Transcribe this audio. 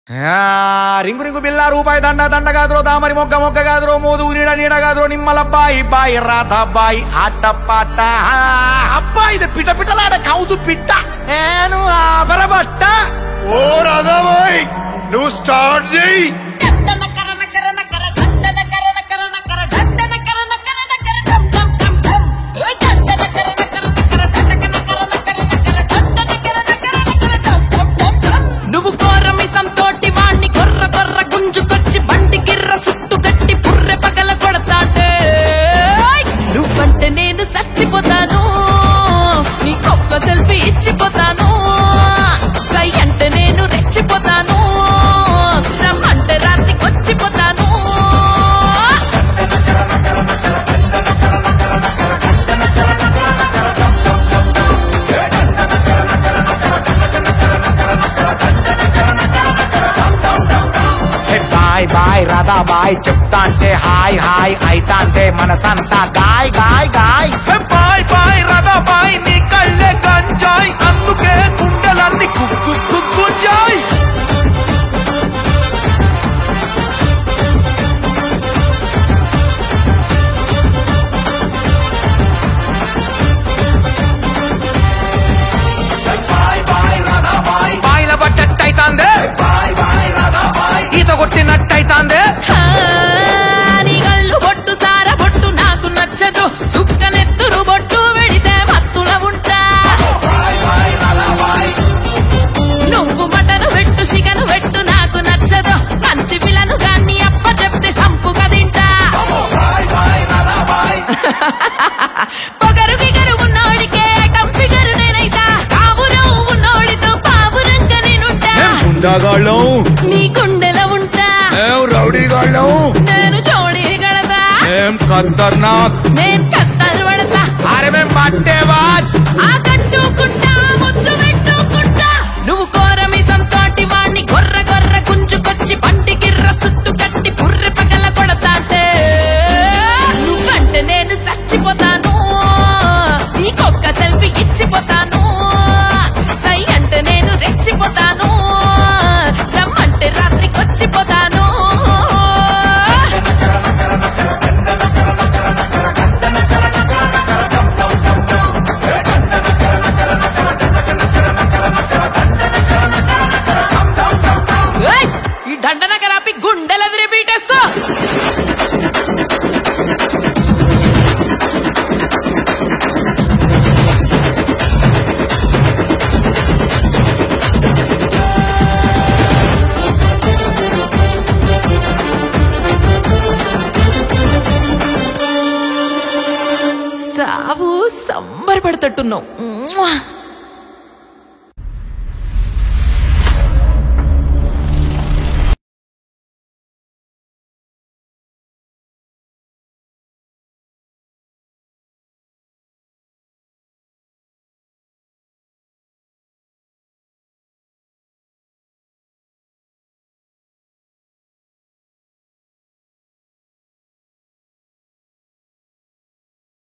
ఆ, ring ring బిల్ల రూపాయి దండ దండ కాదురో దామరి మొగ్గ మొగ్గ కాదురో మోదు నీడ నీడ కాదురో నిమ్మల బాయి బాయి రాధ బాయి ఆట పాట ఆ, అబ్బా ఇది పిట పిటలాడ కౌదు పిట్ట నేను ఆభరబట్ట ఓ రాధాబాయ్ నువ్వు స్టార్ట్ చేయి దండన కరన కరన కర దండన కరన కరన కర దండన కరన కరన కర డం డం డం డం ఏ దండన కరన కరన కర దండన కరన కరన కర దండన కరన కరన కర డం డం డం డం నువ్వు కోరమిసం తోటి వాణ్ణి కొర్ర కొర్ర గుంజుకొచ్చి బండి గిర్ర సుట్టు కట్టి పుర్రె పగల కొడతాడే నువ్వంటే నేను చచ్చిపోతాను నీకొక్క సెల్ఫీ ఇచ్చిపోతాను సై అంటే నేను రెచ్చిపోతాను రమ్మంటే రాత్రికి వచ్చిపోతాను hey bye bye Radha bye చెప్తా అంటే హాయ్ హాయ్ అయితా అంటే మనసంతా గాయ్ గాయ్ గాయ్ hey bye bye Radha bye నీ కళ్ళే గంజాయ్ అందుకే గుండెలన్నీ కుక్కు కుక్కుంజాయ్ బాయిల పడ్డట్టయితాందే ఈత కొట్టినట్టయితాందే ఆ, నీ కళ్ళు బొట్టు సార బొట్టు నాకు నచ్చదు సుక్కనెత్తురు బొట్టు వెడితే మత్తుల ఉంటా నువ్వు మటను పెట్టు చికెను పెట్టు నాకు నచ్చదు మంచి పిల్లను గాన్ని అప్ప చెప్తే సంపుగా తింటా పొగరు గిగరు ఉన్నోడికే కంపిగరు నేనైతా కావురం ఉన్నోడితో పావురంగా నేనుంటా ఏం గుండాగాళ్ళం నీ గుండెలో ఉంటా ఏం రౌడీగాళ్ళం నేను జోడీ గడతా ఏం ఖతర్నాక్ నేను కత్తలు పడతా అరే మేం పట్టేవాజ్ ఆ కట్టుకుంటా ముద్దు పెట్టుకుంటా నువ్వు కోరమిసం తోటి వాణ్ణి గొర్ర గొర్ర గుంజుకొచ్చి బండి గిర్ర సుట్టు కట్టి పుర్రె పగల కొడతాంటే నువ్వంటే నేను చచ్చిపోతాను నీకొక్క సెల్ఫీ ఇచ్చిపోతాను సై అంటే నేను రెచ్చిపోతాను రమ్మంటే రాత్రికి వచ్చిపోతాను ఏయ్! ఈ దండనగర్ ఆపి గుండెలదిరి బీటేసుకో సావు సంబరపడతట్టున్నావు